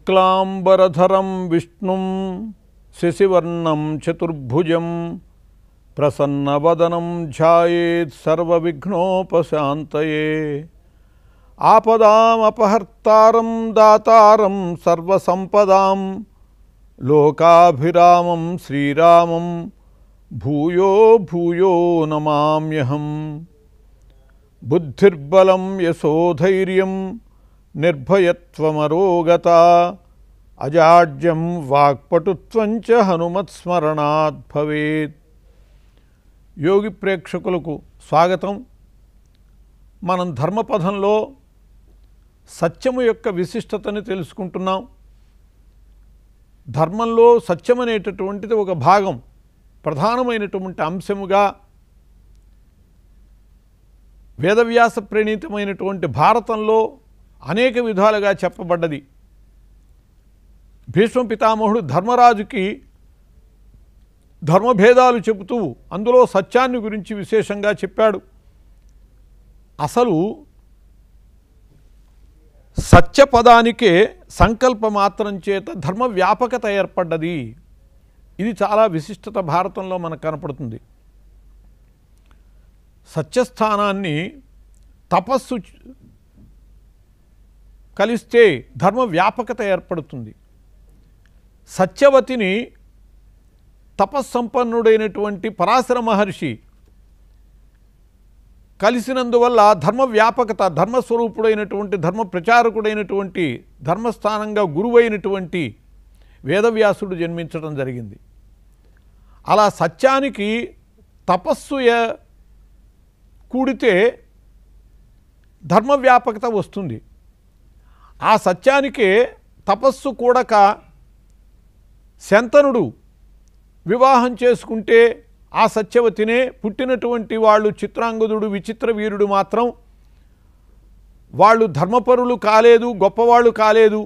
శుక్లాంబరధరం విష్ణుం శశివర్ణం చతుర్భుజం ప్రసన్నవదనం ధ్యాయేత్ సర్వవిఘ్నోపశాంతయే ఆపదామపహర్తారం దాతారం సర్వసంపదాం లోకాభిరామం శ్రీరామం భూయో భూయో నమామ్యహం బుద్ధిర్బలం యశోధైర్యం నిర్భయత్వమరోగత అజాడ్యం వాక్పటుత్వం చ హనుమత్స్మరణాత్ భవేత్ యోగి ప్రేక్షకులకు స్వాగతం మనం ధర్మపథంలో సత్యము యొక్క విశిష్టతని తెలుసుకుంటున్నాం ధర్మంలో సత్యం అనేటటువంటిది ఒక భాగం ప్రధానమైనటువంటి అంశముగా వేదవ్యాస ప్రణీతమైనటువంటి భారతంలో అనేక విధాలుగా చెప్పబడ్డది భీష్మ పితామహుడు ధర్మరాజుకి ధర్మభేదాలు చెబుతూ అందులో సత్యాన్ని గురించి విశేషంగా చెప్పాడు అసలు సత్యపదానికే సంకల్ప మాత్రం చేత ధర్మ వ్యాపకత ఏర్పడ్డది ఇది చాలా విశిష్టత భారతంలో మనకు కనపడుతుంది సత్యస్థానాన్ని తపస్సు చ- కలిస్తే ధర్మ వ్యాపకత ఏర్పడుతుంది సత్యవతిని తపస్సంపన్నుడైనటువంటి పరాశర మహర్షి కలిసినందువల్ల ధర్మ వ్యాపకత ధర్మస్వరూపుడైనటువంటి ధర్మ ప్రచారకుడైనటువంటి ధర్మస్థానంగా గురువైనటువంటి వేదవ్యాసుడు జన్మించడం జరిగింది అలా సత్యానికి తపస్సు ఏ- కూడితే ధర్మ వ్యాపకత వస్తుంది ఆ సత్యానికే తపస్సు కూడక శంతనుడు వివాహం చేసుకుంటే ఆ సత్యవతినే పుట్టినటువంటి వాళ్ళు చిత్రాంగదుడు విచిత్ర వీరుడు మాత్రం వాళ్ళు ధర్మపరులు కాలేదు గొప్పవాళ్ళు కాలేదు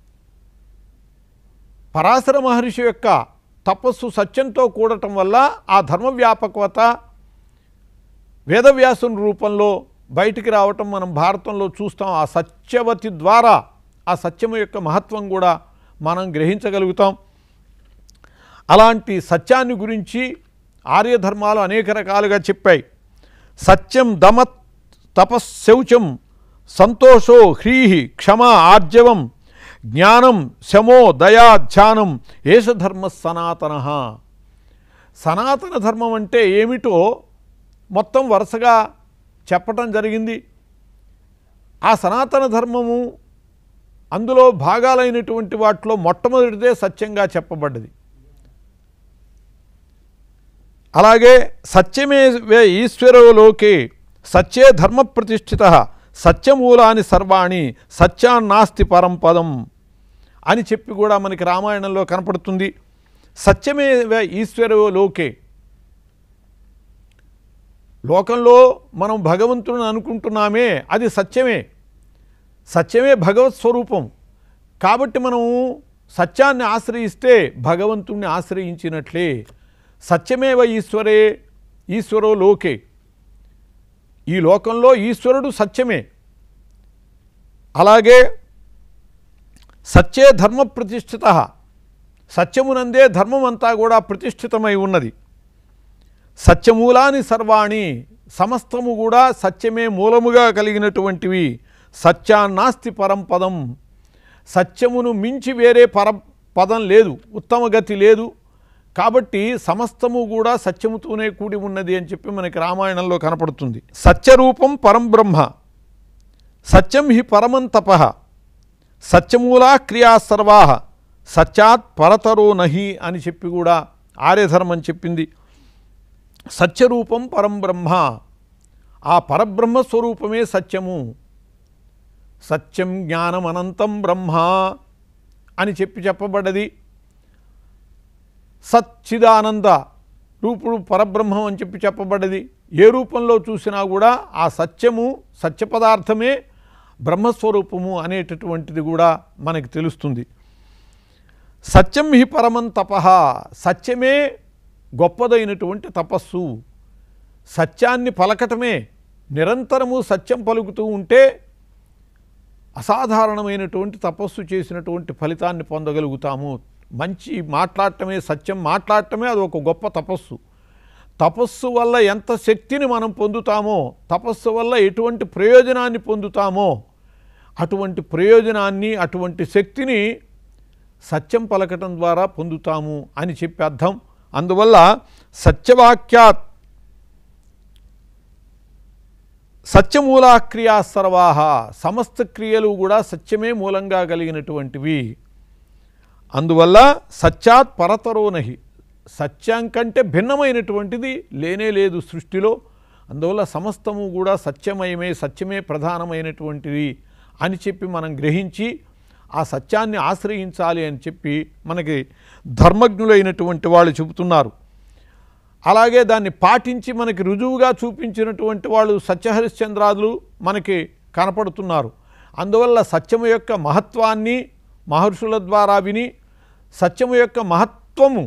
పరాశర మహర్షి యొక్క తపస్సు సత్యంతో కూడటం వల్ల ఆ ధర్మ వ్యాపకత వేదవ్యాసుని రూపంలో బయటికి రావటం మనం భారతంలో చూస్తాం ఆ సత్యవతి ద్వారా ఆ సత్యము యొక్క మహత్వం కూడా మనం గ్రహించగలుగుతాం అలాంటి సత్యాన్ని గురించి ఆర్యధర్మాలు అనేక రకాలుగా చెప్పాయి సత్యం దమ తపశ్శౌచం సంతోషో హ్రీహి క్షమ ఆర్జవం జ్ఞానం శమో దయా ధ్యానం ఏష ధర్మ సనాతన సనాతన ధర్మం అంటే ఏమిటో మొత్తం వరుసగా చెప్పటం జరిగింది ఆ సనాతన ధర్మము అందులో భాగాలైనటువంటి వాటిలో మొట్టమొదటిదే సత్యంగా చెప్పబడ్డది అలాగే సత్యమే వే ఈశ్వరోలోకే సత్యే ధర్మ ప్రతిష్ఠిత సత్యమూలాని సర్వాణి సత్యాన్నాస్తి పరంపదం అని చెప్పి కూడా మనకి రామాయణంలో కనపడుతుంది సత్యమే వే ఈశ్వరోలోకే లోకంలో మనం భగవంతుని అనుకుంటున్నామే అది సత్యమే సత్యమే భగవత్ స్వరూపం కాబట్టి మనం సత్యాన్ని ఆశ్రయిస్తే భగవంతుణ్ణి ఆశ్రయించినట్లే సత్యమేవ ఈశ్వరే ఈశ్వరో లోకే ఈ లోకంలో ఈశ్వరుడు సత్యమే అలాగే సత్యే ధర్మ ప్రతిష్ఠిత సత్యమునందే ధర్మం అంతా కూడా ప్రతిష్ఠితమై ఉన్నది సత్యమూలాని సర్వాణి సమస్తము కూడా సత్యమే మూలముగా కలిగినటువంటివి సత్యాన్నాస్తి పరంపదం సత్యమును మించి వేరే పర పదం లేదు ఉత్తమ గతి లేదు కాబట్టి సమస్తము కూడా సత్యముతోనే కూడి ఉన్నది అని చెప్పి మనకి రామాయణంలో కనపడుతుంది సత్యరూపం పరం బ్రహ్మ సత్యం హి పరమం తప సత్యమూలా క్రియా సర్వా సత్యాత్ పరతరో నహి అని చెప్పి కూడా ఆర్యధర్మం చెప్పింది సత్యరూపం పరం బ్రహ్మ ఆ పరబ్రహ్మ స్వరూపమే సత్యము సత్యం జ్ఞానం అనంతం బ్రహ్మ అని చెప్పి చెప్పబడ్డది సచ్చిదానంద రూపుడు పరబ్రహ్మం అని చెప్పి చెప్పబడ్డది ఏ రూపంలో చూసినా కూడా ఆ సత్యము సత్య పదార్థమే బ్రహ్మస్వరూపము అనేటటువంటిది కూడా మనకి తెలుస్తుంది సత్యం హి పరమం తప సత్యమే గొప్పదైనటువంటి తపస్సు సత్యాన్ని పలకటమే నిరంతరము సత్యం పలుకుతూ ఉంటే అసాధారణమైనటువంటి తపస్సు చేసినటువంటి ఫలితాన్ని పొందగలుగుతాము మంచి మాట్లాడటమే సత్యం మాట్లాడటమే అది ఒక గొప్ప తపస్సు తపస్సు వల్ల ఎంత శక్తిని మనం పొందుతామో తపస్సు వల్ల ఎటువంటి ప్రయోజనాన్ని పొందుతామో అటువంటి ప్రయోజనాన్ని అటువంటి శక్తిని సత్యం పలకటం ద్వారా పొందుతాము అని చెప్పి అర్థం అందువల్ల సత్యవాక్యాత్ సత్యమూలా క్రియా సర్వాహ సమస్త క్రియలు కూడా సత్యమే మూలంగా కలిగినటువంటివి అందువల్ల సత్యాత్ పరతరో నహి సత్యం కంటే భిన్నమైనటువంటిది లేనే లేదు సృష్టిలో అందువల్ల సమస్తము కూడా సత్యమయమే సత్యమే ప్రధానమైనటువంటిది అని చెప్పి మనం గ్రహించి ఆ సత్యాన్ని ఆశ్రయించాలి అని చెప్పి మనకి ధర్మజ్ఞులైనటువంటి వాళ్ళు చెబుతున్నారు అలాగే దాన్ని పాటించి మనకి రుజువుగా చూపించినటువంటి వాళ్ళు సత్యహరిశ్చంద్రాదులు మనకి కనపడుతున్నారు అందువల్ల సత్యము యొక్క మహత్వాన్ని మహర్షుల ద్వారా విని సత్యము యొక్క మహత్వము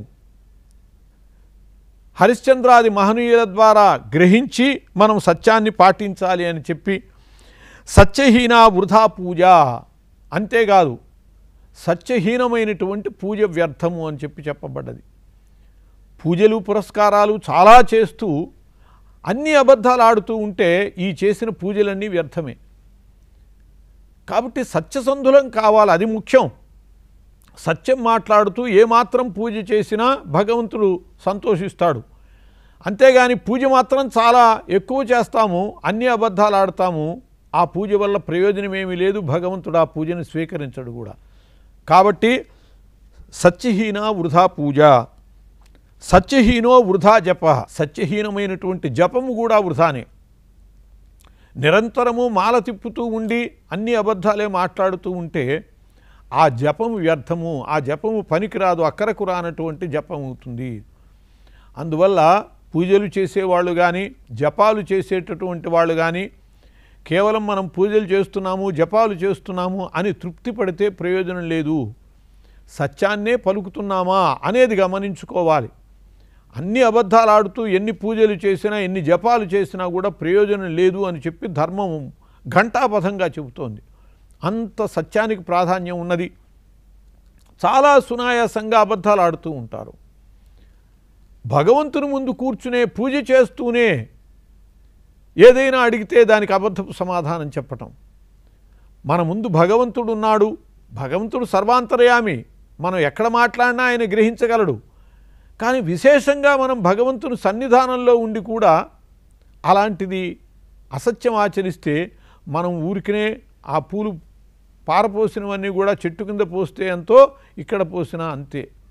హరిశ్చంద్రాది మహనీయుల ద్వారా గ్రహించి మనం సత్యాన్ని పాటించాలి అని చెప్పి సత్యహీన వృధా పూజ అంతేకాదు సత్యహీనమైనటువంటి పూజ వ్యర్థము అని చెప్పి చెప్పబడ్డది పూజలు పురస్కారాలు చాలా చేస్తూ అన్ని అబద్ధాలు ఆడుతూ ఉంటే ఈ చేసిన పూజలన్నీ వ్యర్థమే కాబట్టి సత్యసంధులం కావాలి అది ముఖ్యం సత్యం మాట్లాడుతూ ఏమాత్రం పూజ చేసినా భగవంతుడు సంతోషిస్తాడు అంతేగాని పూజ మాత్రం చాలా ఎక్కువ చేస్తాము అన్ని అబద్ధాలు ఆడతాము ఆ పూజ వల్ల ప్రయోజనం ఏమీ లేదు భగవంతుడు ఆ పూజను స్వీకరించడు కూడా కాబట్టి సత్యహీన వృధా పూజ సత్యహీనో వృధా జప సత్యహీనమైనటువంటి జపము కూడా వృధానే నిరంతరము మాల తిప్పుతూ ఉండి అన్ని అబద్ధాలే మాట్లాడుతూ ఉంటే ఆ జపము వ్యర్థము ఆ జపము పనికిరాదు అక్కరకు రానటువంటి జపం అవుతుంది అందువల్ల పూజలు చేసేవాళ్ళు కానీ జపాలు చేసేటటువంటి వాళ్ళు కానీ కేవలం మనం పూజలు చేస్తున్నాము జపాలు చేస్తున్నాము అని తృప్తి పడితే ప్రయోజనం లేదు సత్యాన్నే పలుకుతున్నామా అనేది గమనించుకోవాలి అన్ని అబద్ధాలు ఆడుతూ ఎన్ని పూజలు చేసినా ఎన్ని జపాలు చేసినా కూడా ప్రయోజనం లేదు అని చెప్పి ధర్మం ఘంటాపథంగా చెబుతోంది అంత సత్యానికి ప్రాధాన్యం ఉన్నది చాలా సునాయాసంగా అబద్ధాలు ఆడుతూ ఉంటారు భగవంతుని ముందు కూర్చునే పూజ చేస్తూనే ఏదైనా అడిగితే దానికి అబద్ధపు సమాధానం చెప్పటం మన ముందు భగవంతుడు ఉన్నాడు భగవంతుడు సర్వాంతర్యామి మనం ఎక్కడ మాట్లాడినా ఆయన గ్రహించగలడు కానీ విశేషంగా మనం భగవంతుని సన్నిధానంలో ఉండి కూడా అలాంటిది అసత్యం ఆచరిస్తే మనం ఊరికనే ఆ పూలు పారపోసినవన్నీ కూడా చెట్టు కింద పోస్తే ఎంతో ఇక్కడ పోసినా అంతే